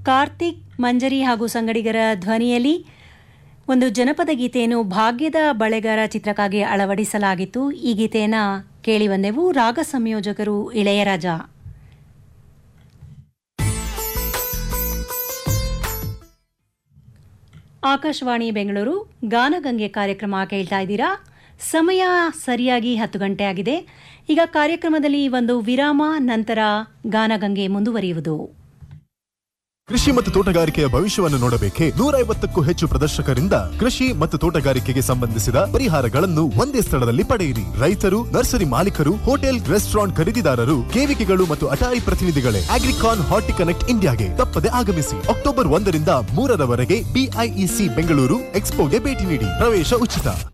ಕಾರ್ತಿಕ್ ಮಂಜರಿ ಹಾಗೂ ಸಂಗಡಿಗರ ಧ್ವನಿಯಲ್ಲಿ ಒಂದು ಜನಪದ ಗೀತೆಯನ್ನು ಭಾಗ್ಯದ ಬಳೆಗಾರ ಚಿತ್ರಕ್ಕಾಗಿ ಅಳವಡಿಸಲಾಗಿತ್ತು ಈ ಗೀತೆಯನ್ನು ಕೇಳಿ ಬಂದೆವು ರಾಗ ಸಂಯೋಜಕರು ಇಳೆಯರಾಜ ಆಕಾಶವಾಣಿ ಬೆಂಗಳೂರು ಗಾನಗಂಗೆ ಕಾರ್ಯಕ್ರಮ ಕೇಳ್ತಾ ಇದ್ದೀರಾ ಸಮಯ ಸರಿಯಾಗಿ ಹತ್ತು ಗಂಟೆ ಆಗಿದೆ ಈಗ ಕಾರ್ಯಕ್ರಮದಲ್ಲಿ ಒಂದು ವಿರಾಮ ನಂತರ ಗಾನಗಂಗೆ ಮುಂದುವರಿಯುವುದು ಕೃಷಿ ಮತ್ತು ತೋಟಗಾರಿಕೆಯ ಭವಿಷ್ಯವನ್ನು ನೋಡಬೇಕೆ ನೂರ ಐವತ್ತಕ್ಕೂ ಹೆಚ್ಚು ಪ್ರದರ್ಶಕರಿಂದ ಕೃಷಿ ಮತ್ತು ತೋಟಗಾರಿಕೆಗೆ ಸಂಬಂಧಿಸಿದ ಪರಿಹಾರಗಳನ್ನು ಒಂದೇ ಸ್ಥಳದಲ್ಲಿ ಪಡೆಯಿರಿ ರೈತರು ನರ್ಸರಿ ಮಾಲೀಕರು ಹೋಟೆಲ್ ರೆಸ್ಟೋರೆಂಟ್ ಖರೀದಿದಾರರು ಕೇವಿಕೆಗಳು ಮತ್ತು ಅಟಾರಿ ಪ್ರತಿನಿಧಿಗಳೇ ಅಗ್ರಿಕಾನ್ ಹಾರ್ಟಿ ಕನೆಕ್ಟ್ ಇಂಡಿಯಾಗೆ ತಪ್ಪದೆ ಆಗಮಿಸಿ ಅಕ್ಟೋಬರ್ ಒಂದರಿಂದ ಮೂರರವರೆಗೆ ಬಿಐಇಸಿ ಬೆಂಗಳೂರು ಎಕ್ಸ್ಪೋಗೆ ಭೇಟಿ ನೀಡಿ ಪ್ರವೇಶ ಉಚಿತ